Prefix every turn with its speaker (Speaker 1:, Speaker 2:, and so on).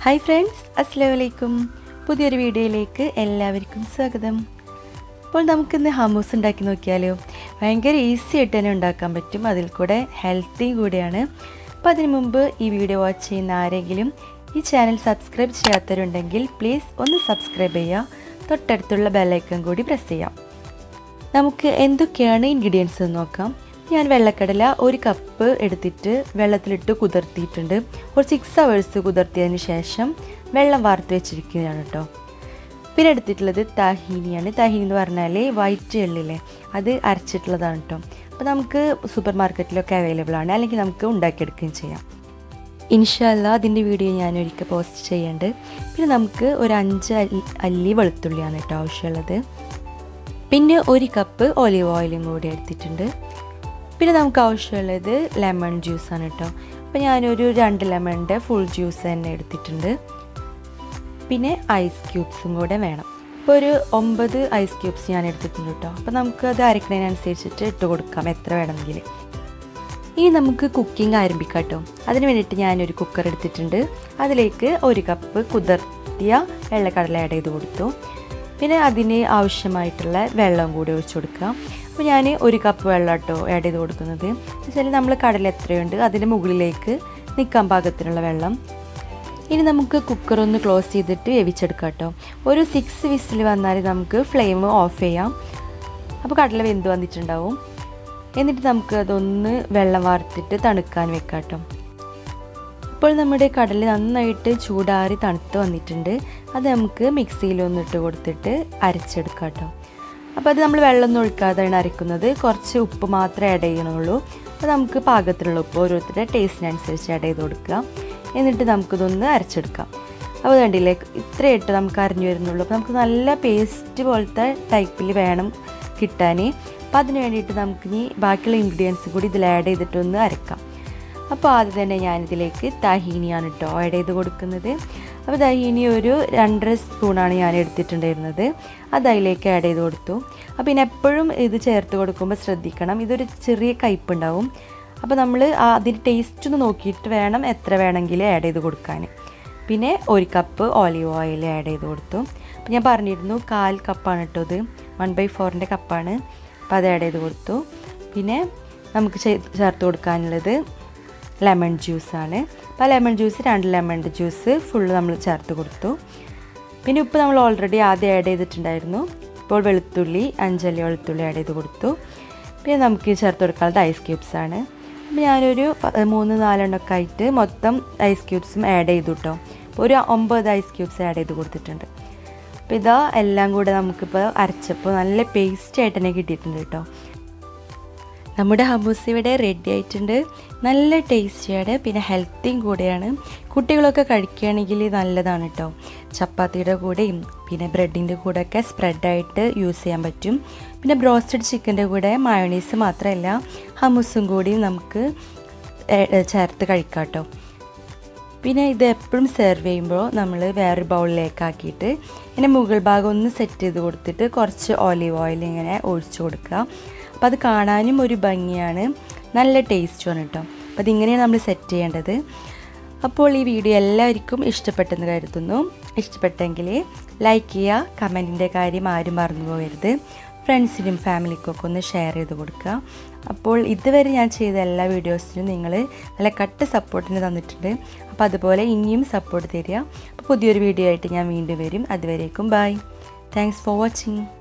Speaker 1: hi friends അസ്സാം വലൈക്കും പുതിയൊരു വീഡിയോയിലേക്ക് എല്ലാവർക്കും സ്വാഗതം അപ്പോൾ നമുക്കിന്ന് ഹമൂസ് ഉണ്ടാക്കി നോക്കിയാലോ ഭയങ്കര ഈസി ആയിട്ട് തന്നെ ഉണ്ടാക്കാൻ പറ്റും അതിൽ കൂടെ ഹെൽത്തി കൂടിയാണ് അപ്പോൾ അതിനു മുമ്പ് ഈ വീഡിയോ വാച്ച് ചെയ്യുന്ന ആരെങ്കിലും ഈ ചാനൽ സബ്സ്ക്രൈബ് ചെയ്യാത്തവരുണ്ടെങ്കിൽ പ്ലീസ് ഒന്ന് സബ്സ്ക്രൈബ് ചെയ്യുക തൊട്ടടുത്തുള്ള ബെല്ലൈക്കൺ കൂടി പ്രസ് ചെയ്യാം നമുക്ക് എന്തൊക്കെയാണ് ഇൻഗ്രീഡിയൻസ് എന്ന് നോക്കാം ഞാൻ വെള്ളക്കടല ഒരു കപ്പ് എടുത്തിട്ട് വെള്ളത്തിലിട്ട് കുതിർത്തിയിട്ടുണ്ട് ഒരു സിക്സ് അവേഴ്സ് കുതിർത്തിയതിന് ശേഷം വെള്ളം വാർത്ത് വെച്ചിരിക്കുന്നതാണ് കേട്ടോ പിന്നെ എടുത്തിട്ടുള്ളത് താഹീനിയാണ് താഹീനി എന്ന് പറഞ്ഞാൽ വൈറ്റ് എള്ളില്ലേ അത് അരച്ചിട്ടുള്ളതാണ് കേട്ടോ അപ്പോൾ നമുക്ക് സൂപ്പർ മാർക്കറ്റിലൊക്കെ അവൈലബിൾ ആണ് അല്ലെങ്കിൽ നമുക്ക് ഉണ്ടാക്കിയെടുക്കുകയും ചെയ്യാം ഇൻഷല്ല അതിൻ്റെ വീഡിയോ ഞാൻ ഒരിക്കൽ പോസ്റ്റ് ചെയ്യുന്നുണ്ട് പിന്നെ നമുക്ക് ഒരു അഞ്ച് അല്ലി അല്ലി വെളുത്തുള്ളിയാണ് കേട്ടോ ആവശ്യമുള്ളത് പിന്നെ ഒരു കപ്പ് ഒലിവ് ഓയിലും കൂടി എടുത്തിട്ടുണ്ട് പിന്നെ നമുക്ക് ആവശ്യമുള്ളത് ലെമൺ ജ്യൂസാണ് കേട്ടോ അപ്പോൾ ഞാനൊരു രണ്ട് ലെമണിൻ്റെ ഫുൾ ജ്യൂസ് തന്നെ എടുത്തിട്ടുണ്ട് പിന്നെ ഐസ് ക്യൂബ്സും കൂടെ വേണം ഇപ്പോൾ ഒരു ഒമ്പത് ഐസ് ക്യൂബ്സ് ഞാൻ എടുത്തിട്ടുണ്ട് കേട്ടോ അപ്പോൾ നമുക്ക് അത് അരക്കണതിനനുസരിച്ചിട്ട് ഇട്ട് കൊടുക്കാം എത്ര വേണമെങ്കിൽ ഇനി നമുക്ക് കുക്കിംഗ് ആരംഭിക്കാം കേട്ടോ അതിന് വേണ്ടിയിട്ട് ഞാനൊരു കുക്കർ എടുത്തിട്ടുണ്ട് അതിലേക്ക് ഒരു കപ്പ് കുതിർത്തിയ വെള്ളക്കടല ആഡ് ചെയ്ത് കൊടുത്തു പിന്നെ അതിന് ആവശ്യമായിട്ടുള്ള വെള്ളം കൂടി ഒഴിച്ചു കൊടുക്കുക അപ്പോൾ ഞാൻ ഒരു കപ്പ് വെള്ളം കേട്ടോ ആഡ് ചെയ്ത് കൊടുക്കുന്നത് വെച്ചാൽ നമ്മൾ കടല എത്രയുണ്ട് അതിൻ്റെ മുകളിലേക്ക് നിൽക്കാൻ പാകത്തിനുള്ള വെള്ളം ഇനി നമുക്ക് കുക്കർ ഒന്ന് ക്ലോസ് ചെയ്തിട്ട് വേവിച്ചെടുക്കാം കേട്ടോ ഒരു സിക്സ് വിസിൽ വന്നാൽ നമുക്ക് ഫ്ലെയിം ഓഫ് ചെയ്യാം അപ്പോൾ കടല വെന്ത് വന്നിട്ടുണ്ടാവും എന്നിട്ട് നമുക്ക് അതൊന്ന് വെള്ളം വാർത്തിട്ട് തണുക്കാൻ വെക്കാം കേട്ടോ ഇപ്പോൾ നമ്മുടെ കടൽ നന്നായിട്ട് ചൂടാറി തണുത്ത് വന്നിട്ടുണ്ട് അത് നമുക്ക് മിക്സിയിലൊന്ന് ഇട്ട് കൊടുത്തിട്ട് അരച്ചെടുക്കാം കേട്ടോ അപ്പോൾ അത് നമ്മൾ വെള്ളമൊന്നും ഒഴിക്കാതെയാണ് അരക്കുന്നത് കുറച്ച് ഉപ്പ് മാത്രമേ ആഡ് ചെയ്യണുള്ളൂ അപ്പോൾ നമുക്ക് പാകത്തിനുള്ള ഉപ്പ് ഓരോരുത്തരുടെ ടേസ്റ്റിനനുസരിച്ച് ആഡ് ചെയ്ത് കൊടുക്കുക എന്നിട്ട് നമുക്കിതൊന്ന് അരച്ചെടുക്കാം അപ്പോൾ കണ്ടില്ലേ ഇത്രയായിട്ട് നമുക്ക് അരിഞ്ഞു വരുന്നുള്ളൂ അപ്പോൾ നമുക്ക് നല്ല പേസ്റ്റ് പോലത്തെ ടൈപ്പിൽ വേണം കിട്ടാൻ അപ്പോൾ അതിന് വേണ്ടിയിട്ട് നമുക്കിനി ബാക്കിയുള്ള ഇൻഗ്രീഡിയൻസ് കൂടി ഇതിൽ ആഡ് ചെയ്തിട്ടൊന്ന് അരക്കാം അപ്പോൾ ആദ്യം തന്നെ ഞാനിതിലേക്ക് തഹീനിയാണ് കേട്ടോ ആഡ് ചെയ്ത് കൊടുക്കുന്നത് അപ്പോൾ തഹീനി ഒരു രണ്ടര സ്പൂണാണ് ഞാൻ എടുത്തിട്ടുണ്ടായിരുന്നത് അത് അതിലേക്ക് ആഡ് ചെയ്ത് കൊടുത്തു അപ്പോൾ പിന്നെ എപ്പോഴും ഇത് ചേർത്ത് കൊടുക്കുമ്പോൾ ശ്രദ്ധിക്കണം ഇതൊരു ചെറിയ കയ്പുണ്ടാവും അപ്പോൾ നമ്മൾ അതിൻ്റെ ടേസ്റ്റ് ഒന്ന് നോക്കിയിട്ട് വേണം എത്ര വേണമെങ്കിലും ആഡ് ചെയ്ത് കൊടുക്കാൻ പിന്നെ ഒരു കപ്പ് ഓലിവ് ഓയിൽ ആഡ് ചെയ്ത് കൊടുത്തു അപ്പോൾ ഞാൻ പറഞ്ഞിരുന്നു കാൽ കപ്പാണ് കേട്ടോ ഇത് വൺ ബൈ ഫോറിൻ്റെ കപ്പാണ് അപ്പോൾ അത് ആഡ് ചെയ്ത് കൊടുത്തു പിന്നെ നമുക്ക് ചേർത്ത് കൊടുക്കാനുള്ളത് ലെമൺ ജ്യൂസാണ് അപ്പോൾ ലെമൺ ജ്യൂസ് രണ്ട് ലെമണിൻ്റെ ജ്യൂസ് ഫുള്ള് നമ്മൾ ചേർത്ത് കൊടുത്തു പിന്നെ ഉപ്പ് നമ്മൾ ഓൾറെഡി ആദ്യം ആഡ് ചെയ്തിട്ടുണ്ടായിരുന്നു ഇപ്പോൾ വെളുത്തുള്ളി അഞ്ചല്ലി വെളുത്തുള്ളി ആഡ് ചെയ്ത് കൊടുത്തു പിന്നെ നമുക്ക് ചേർത്ത് കൊടുക്കാനുള്ളത് ഐസ് ക്യൂബ്സ് ആണ് അപ്പോൾ ഞാനൊരു മൂന്ന് നാലെണ്ണമൊക്കെ ആയിട്ട് മൊത്തം ഐസ് ക്യൂബ്സും ആഡ് ചെയ്തു കേട്ടോ അപ്പോൾ ഒരു ഒമ്പത് ഐസ് ക്യൂബ്സ് ആഡ് ചെയ്ത് കൊടുത്തിട്ടുണ്ട് അപ്പോൾ ഇതാ എല്ലാം കൂടെ നമുക്കിപ്പോൾ അരച്ചപ്പോൾ നല്ല പേസ്റ്റ് ആയിട്ട് തന്നെ കിട്ടിയിട്ടുണ്ട് കേട്ടോ നമ്മുടെ ഹമൂസ് ഇവിടെ റെഡി ആയിട്ടുണ്ട് നല്ല ടേസ്റ്റിയാണ് പിന്നെ ഹെൽത്തിയും കൂടെയാണ് കുട്ടികളൊക്കെ കഴിക്കുകയാണെങ്കിൽ നല്ലതാണ് കേട്ടോ ചപ്പാത്തിയുടെ കൂടെയും പിന്നെ ബ്രെഡിൻ്റെ കൂടെയൊക്കെ സ്പ്രെഡായിട്ട് യൂസ് ചെയ്യാൻ പറ്റും പിന്നെ ബ്രോസ്റ്റഡ് ചിക്കൻ്റെ കൂടെ മയോണീസ് മാത്രമല്ല ഹമൂസും കൂടിയും നമുക്ക് ചേർത്ത് കഴിക്കാം കേട്ടോ പിന്നെ ഇത് എപ്പോഴും സെർവ് ചെയ്യുമ്പോൾ നമ്മൾ വേറൊരു ബൗളിലേക്ക് ആക്കിയിട്ട് ഇങ്ങനെ മുകൾ ഭാഗം ഒന്ന് സെറ്റ് ചെയ്ത് കൊടുത്തിട്ട് കുറച്ച് ഓലിവ് ഓയിൽ ഇങ്ങനെ ഒഴിച്ചു കൊടുക്കുക അപ്പോൾ അത് കാണാനും ഒരു ഭംഗിയാണ് നല്ല ടേസ്റ്റുമാണ് കേട്ടോ അപ്പോൾ അതിങ്ങനെയാണ് നമ്മൾ സെറ്റ് ചെയ്യേണ്ടത് അപ്പോൾ ഈ വീഡിയോ എല്ലാവർക്കും ഇഷ്ടപ്പെട്ടെന്ന് കരുതുന്നു ഇഷ്ടപ്പെട്ടെങ്കിൽ ലൈക്ക് ചെയ്യുക കമൻറ്റിൻ്റെ കാര്യം ആരും മറന്നു പോകരുത് ഫ്രണ്ട്സിനും ഫാമിലിക്കൊക്കെ ഒന്ന് ഷെയർ ചെയ്ത് കൊടുക്കുക അപ്പോൾ ഇതുവരെ ഞാൻ ചെയ്ത എല്ലാ വീഡിയോസിനും നിങ്ങൾ നല്ല കട്ട് സപ്പോർട്ടിന് തന്നിട്ടുണ്ട് അപ്പോൾ അതുപോലെ ഇനിയും സപ്പോർട്ട് തരിക അപ്പോൾ പുതിയൊരു വീഡിയോ ആയിട്ട് ഞാൻ വീണ്ടും വരും അതുവരേക്കും ബൈ താങ്ക്സ് ഫോർ വാച്ചിങ്